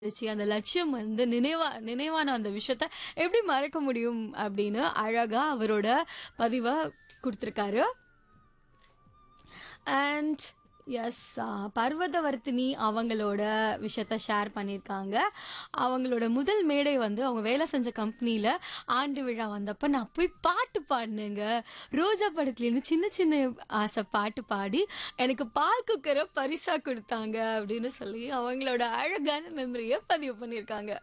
இருந்துச்சு அந்த லட்சியம் வந்து நினைவா நினைவான அந்த விஷயத்த எப்படி மறக்க முடியும் அப்படின்னு அழகா அவரோட பதிவை கொடுத்துருக்காரு அண்ட் எஸ் பர்வதவர்த்தினி அவங்களோட விஷயத்த ஷேர் பண்ணியிருக்காங்க அவங்களோட முதல் மேடை வந்து அவங்க வேலை செஞ்ச கம்பெனியில் ஆண்டு விழா வந்தப்போ நான் போய் பாட்டு பாடினேங்க ரோஜா படத்துலேருந்து சின்ன சின்ன ஆசை பாட்டு பாடி எனக்கு பால் குக்கரை பரிசாக கொடுத்தாங்க அப்படின்னு சொல்லி அவங்களோட அழகான மெமரியை பதிவு பண்ணியிருக்காங்க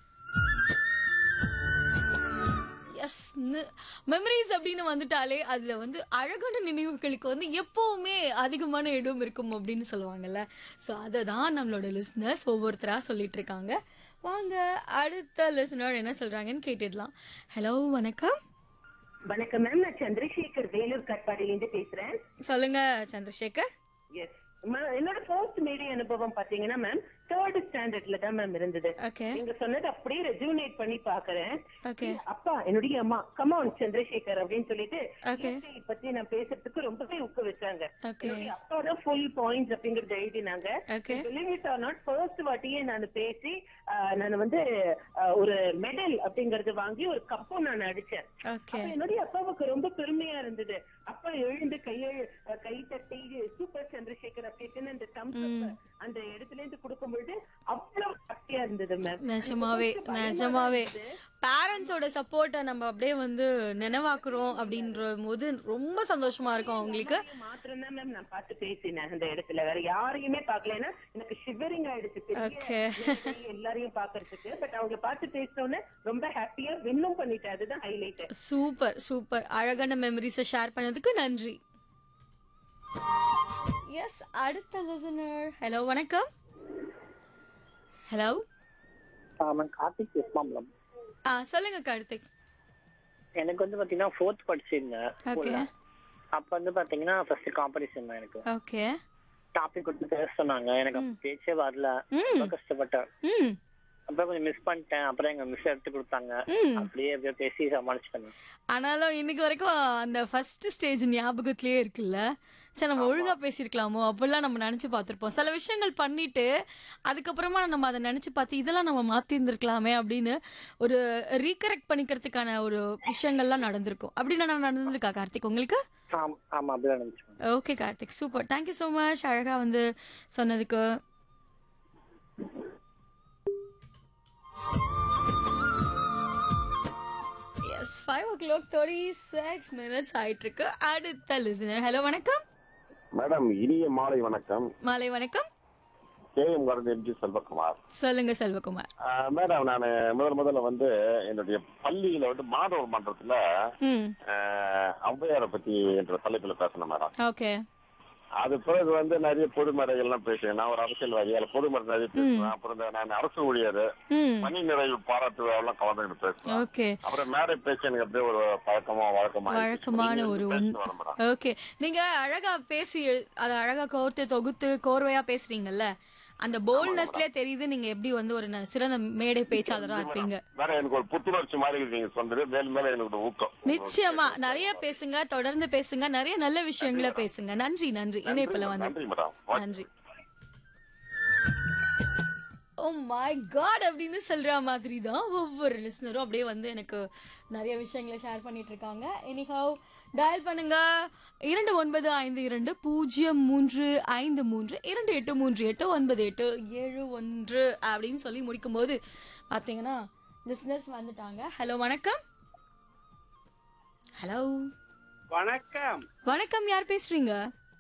எஸ் மெமரிஸ் அப்படின்னு வந்துட்டாலே அதில் வந்து அழகான நினைவுகளுக்கு வந்து எப்போவுமே அதிகமான இடம் இருக்கும் அப்படின்னு சொல்லுவாங்கல்ல ஸோ அதை தான் நம்மளோட லிஸ்னர்ஸ் ஒவ்வொருத்தராக சொல்லிட்டு இருக்காங்க வாங்க அடுத்த லிஸ்னர் என்ன சொல்கிறாங்கன்னு கேட்டுடலாம் ஹலோ வணக்கம் வணக்கம் மேம் நான் சந்திரசேகர் வேலூர் கட்பாடியிலிருந்து பேசுறேன் சொல்லுங்க சந்திரசேகர் எஸ் என்னோட ஃபர்ஸ்ட் மேடை அனுபவம் பாத்தீங்கன்னா மேம் தேர்ட் ஸ்டாண்டர்ட்ல தான் மேம் இருந்தது ஓகே நீங்க சொன்னது அப்படியே ரெஜுனேட் பண்ணி பாக்குறேன் ஓகே அப்பா என்னுடைய அம்மா கமான் சந்திரசேகர் அப்படின்னு சொல்லிட்டு Okay. இயற்கையை பத்தி நான் பேசுறதுக்கு ரொம்பவே ஊக்குவிச்சாங்க Okay. என்னுடைய அப்பா தான் ஃபுல் பாயிண்ட்ஸ் அப்படிங்கறத எழுதினாங்க Okay. Believe it or not first வாட்டியே நான் பேசி ஆஹ், நான் வந்து ஆஹ், ஒரு மெடல் அப்படிங்கறது வாங்கி ஒரு கப்பும் நான் அடிச்சேன் ஓகே அப்ப என்னுடைய அப்பாவுக்கு ரொம்ப பெருமையா இருந்தது அப்பா எழுந்து கையை கை தட்டி சூப்பர் சந்திரசேகர் அப்படின்னு அந்த thumbs up அந்த இடத்துல இருந்து கொடுக்கும் பொழுது அவ்வளவு ஹாப்பியா இருந்தது மேம் நிஜமாவே நிஜமாவே பேரண்ட்ஸோட சப்போர்ட்டை நம்ம அப்படியே வந்து நினைவாக்குறோம் அப்படின்ற போது ரொம்ப சந்தோஷமா இருக்கும் அவங்களுக்கு மாத்திரம் தான் மேம் நான் பார்த்து பேசினேன் அந்த இடத்துல வேற யாரையுமே பார்க்கல ஏன்னா எனக்கு ஷிவரிங் ஆயிடுச்சு பெரிய Okay. மேடை எல்லாரையும் பாக்குறதுக்கு பட் அவங்க பார்த்து பேசினோடனே ரொம்ப ஹாப்பியா வின்னும் பண்ணிட்டேன் அதுதான் ஹைலைட் சூப்பர் சூப்பர் அழகான மெமரிஸை ஷேர் பண்ணதுக்கு நன்றி எஸ் அடுத்த லிசனர் ஹலோ வணக்கம் ஹலோ மேம் கார்த்திக் எஸ்மாம்பலம் ஆ சொல்லுங்க கார்த்திக் எனக்கு வந்து பாத்தீங்கன்னா ஃபோர்த் படிச்சிருந்தேன் ஓகே அப்ப வந்து பாத்தீங்கன்னா ஃபர்ஸ்ட் காம்படிஷன் தான் எனக்கு ஓகே டாபிக் கொடுத்து பேச சொன்னாங்க எனக்கு அப்ப பேச்சே வரல ம். ரொம்ப கஷ்டப்பட்டேன் ம் அப்புறம் கொஞ்சம் மிஸ் பண்ணிட்டேன் அப்புறம் எங்க மிஸ் எடுத்து கொடுத்தாங்க ம். அப்படியே அப்படியே பேசி சமாளிச்சிட்டேன் ஆனாலும் இன்னைக்கு வரைக்கும் அந்த ஃபர்ஸ்ட் ஸ்டேஜ் ஞாபகத்திலேயே இருக்குல்ல சரி நம்ம ஒழுங்கா பேசியிருக்கலாமோ அப்படிலாம் நம்ம நினைச்சு பார்த்திருப்போம் சில விஷயங்கள் பண்ணிட்டு அதுக்கப்புறமா நம்ம அதை நினைச்சு பார்த்து இதெல்லாம் நம்ம மாத்தி இருந்திருக்கலாமே அப்படின்னு ஒரு ரீகரெக்ட் பண்ணிக்கிறதுக்கான ஒரு விஷயங்கள்லாம் நடந்திருக்கும் அப்படி நான் நடந்திருக்கா கார்த்திக் உங்களுக்கு ஆமா ஆமா அப்படிதான் நினைச்சேன் okay Karthik super thank you so much அழகா வந்து சொன்னதுக்கு yes five o'clock thirty six minutes ஆயிட்டு இருக்கு அடுத்த லிசனர் ஹலோ வணக்கம் மேடம் இனிய மாலை வணக்கம் மாலை வணக்கம் K M garden M G Selvakumar சொல்லுங்க செல்வகுமார் ஆஹ் மேடம் நான் முதல் முதல்ல வந்து என்னுடைய பள்ளியில வந்து மாணவர் மன்றத்துல ம் ஆஹ் ஔவையாரை பத்தி என்ற தலைப்புல பேசணும் மேடம் ஓகே அது பிறகு வந்து நிறைய பொது மேடைகள்லாம் பேசுவேன் நான் ஒரு அரசியல்வாதி அதில் பொது மேடை நிறைய பேசுவேன் அப்புறம் இந்த நான் அரசு ஊழியர் ம் பணி நிறைவு பாராட்டு விழாவெல்லாம் கலந்துக்கிட்டு பேசுவேன் ஓகே அப்புறம் மேடை பேச்சு எனக்கு அப்படியே ஒரு பழக்கமா வழக்கமா வழக்கமான ஒரு ஒன் வரும் மேடம் ஓகே நீங்க அழகா பேசி அதை அழகா கோர்த்து தொகுத்து கோர்வையா பேசுறீங்கல்ல அந்த போல்ட்னஸ்லயே தெரியுது நீங்க எப்படி வந்து ஒரு ந- சிறந்த மேடை பேச்சாளரா இருப்பீங்க வேற எனக்கு ஒரு புத்துணர்ச்சி மாதிரி இருக்கு நீங்க சொன்னது மேலும் மேல எனக்கு ஒரு ஊக்கம் நிச்சயமா நிறைய பேசுங்க தொடர்ந்து பேசுங்க நிறைய நல்ல விஷயங்களை பேசுங்க நன்றி நன்றி இணைப்புல வந்து நன்றி மேடம் நன்றி ஓ மை காட் அப்படின்னு சொல்ற மாதிரி தான் ஒவ்வொரு லிஸ்னரும் அப்படியே வந்து எனக்கு நிறைய விஷயங்களை ஷேர் பண்ணிட்டு இருக்காங்க எனிஹவ் டயல் பண்ணுங்க இரண்டு ஒன்பது ஐந்து இரண்டு பூஜ்ஜியம் மூன்று ஐந்து மூன்று இரண்டு எட்டு மூன்று எட்டு ஒன்பது எட்டு ஏழு ஒன்று அப்படின்னு சொல்லி முடிக்கும்போது பார்த்தீங்கன்னா லிஸ்னர்ஸ் வந்துட்டாங்க ஹலோ வணக்கம் ஹலோ வணக்கம் வணக்கம் யார் பேசுறீங்க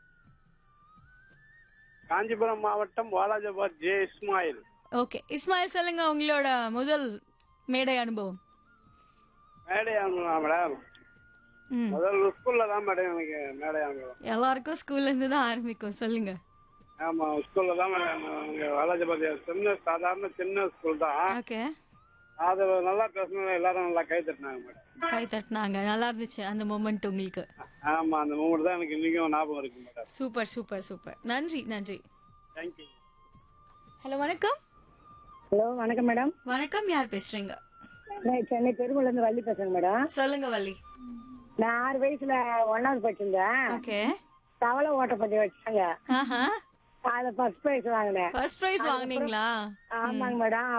காஞ்சிபுரம் மாவட்டம் வாலாஜாபாத் ஜே இஸ்மாயில் ஓகே இஸ்மாயில் சொல்லுங்க உங்களோட முதல் மேடை அனுபவம் மேடை அனுபவம் மேடம் ம் முதல் ஸ்கூல்ல தான் மேடம் எனக்கு மேடை அனுபவம் எல்லாருக்கும் ஸ்கூல்ல இருந்து தான் ஆரம்பிக்கும் சொல்லுங்க ஆமா ஸ்கூல்ல தான் மேடம் அங்க வாலாஜாபாத் சின்ன சாதாரண சின்ன ஸ்கூல் தான் ஓகே அது நல்லா பேசணும் எல்லாரும் நல்லா கை தட்டினாங்க மேடம் கை தட்டினாங்க நல்லா இருந்துச்சு அந்த மூமெண்ட் உங்களுக்கு ஆமா அந்த மூமெண்ட் தான் எனக்கு இன்னைக்கும் ஞாபகம் இருக்கு மேடம் சூப்பர் சூப்பர் சூப்பர் நன்றி நன்றி தேங்க்யூ ஹலோ வணக்கம் ஹலோ வணக்கம் மேடம் வணக்கம் யார் பேசுறீங்க நான் சென்னை பெருமூல இருந்து வள்ளி பேசுறேன் மேடம் சொல்லுங்க வள்ளி நான் ஆறு வயசுல ஒன்னாவது படிச்சிருந்தேன் ஓகே தவளை ஓட்டப்பந்தயம் வச்சாங்க ஆஹா அதுல ஃபர்ஸ்ட் பிரைஸ் வாங்கினேன் ஃபர்ஸ்ட் பிரைஸ் வாங்குனீங்களா ஆமாங்க மேடம்